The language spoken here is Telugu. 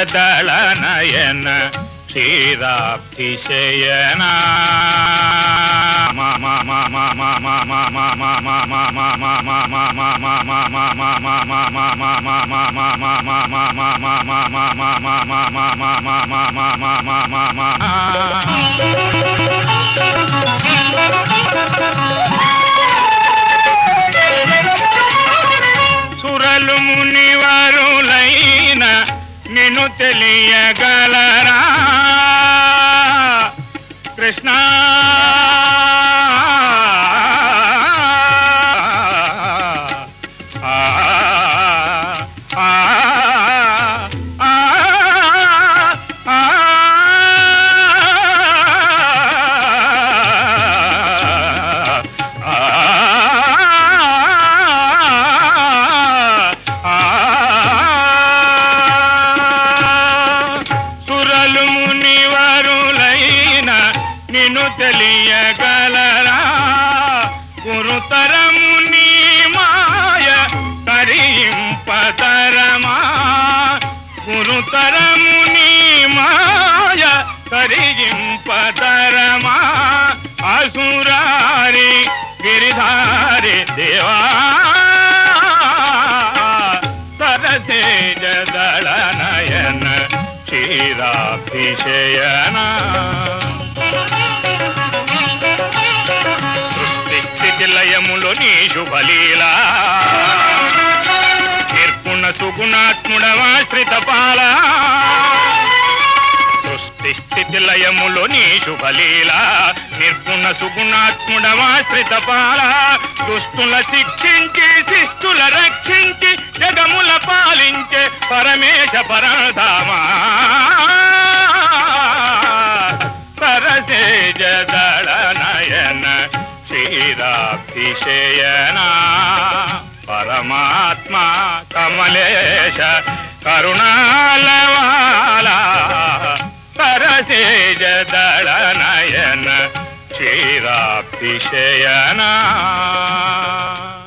దళ నయన క్షీరాభిషయనా సురలు మునివరులైన నిన్ను తెలియగలరా కృష్ణ ఆ, ఆ, ఆ, ఆ, సురలు మునివరులైన నిన్ను తెలియగలరా గురుతరము నీ మాయ కరింపతరమా గురుతరము నీ మాయ కరిగింపతరమా అసురారి గిరిధారి దేవా సరసేజ దళ నయన క్షీరాభిషయనా సృష్టి స్థితి లయములో నీ శుభలీలా నిర్గుణ సుగుణాత్ముడవాశ్రిత పాల సృష్టి స్థితి లయములో నీ శుభలీలా నిర్గుణ సుగుణాత్ముడవాశ్రిత పాల దుష్టుల శిక్షించి శిష్టుల రక్షించి జగముల పాలించే పరమేశ పరధామా సరసేజ దళ నయన క్షీరాభిషయనా పరమాత్మ కమలేశ కరుణాలవాల సరసేజ దళ నయన క్షీరాభిషయనా